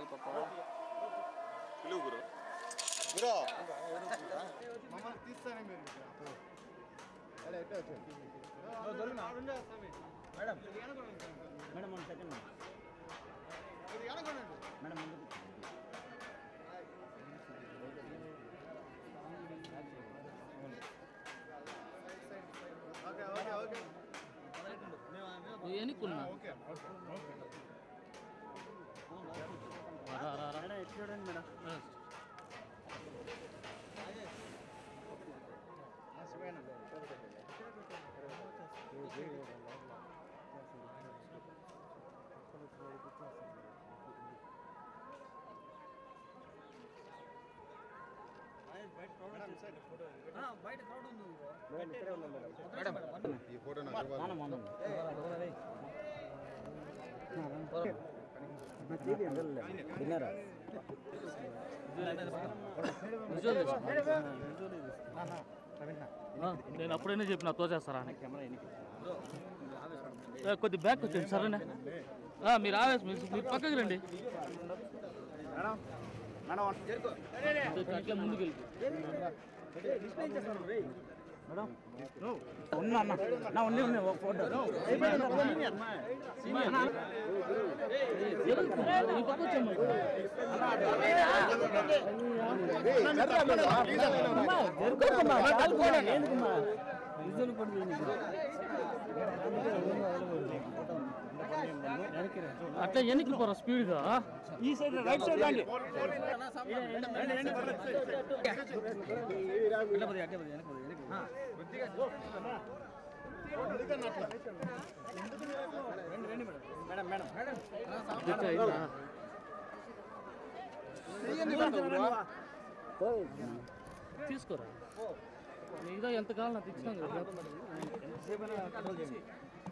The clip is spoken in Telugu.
వెళ్ళాలి పాప పిలువు గురు మమ్మల్ని తీస్తానే మీరు మేడం వన్ సెకండ్ మేడం ముందుకు ఓకే ఓకే ఓకే నువ్వు ఎన్నుకున్నా రా, రా, రా. మేడం ఎటు చూడండి మేడం ఈ ఫోటో నాకు ఇవ్వాలి. మనం మనం విన్నారా విజువల్ తీసుకో. ఆ, నేను అప్పుడైనా చెప్పిన తోచేస్తారా అని కెమెరా ఎన్నికి ఏ, కొద్ది బ్యాక్ వచ్చేయండి సరేనా ఆ, మీరు ఆవేశం మీరు మీరు పక్కకి రండి మేడం మేడం కొంచెం అట్లా ముందుకు వెళ్ళి మేడం ఉన్నా అన్న నా ఉంది ఉంది ఒక ఫోటో ఈ పక్క వచ్చేమ్మా. అమ్మా, జరుపుకోమ్మా, కాలు కూడా ఎందుకమ్మా? విజువల్ కూడా తీయనీకు. అట్లా ఎన్నికి పోరా స్పీడ్గా ఈ సైడ్ రైట్ సైడ్ రండి మేడం మేడం ఇట్లా అయిందా? తీసుకోరా నీగా ఎంత కాలం నాకు ఇచ్చినాం కదా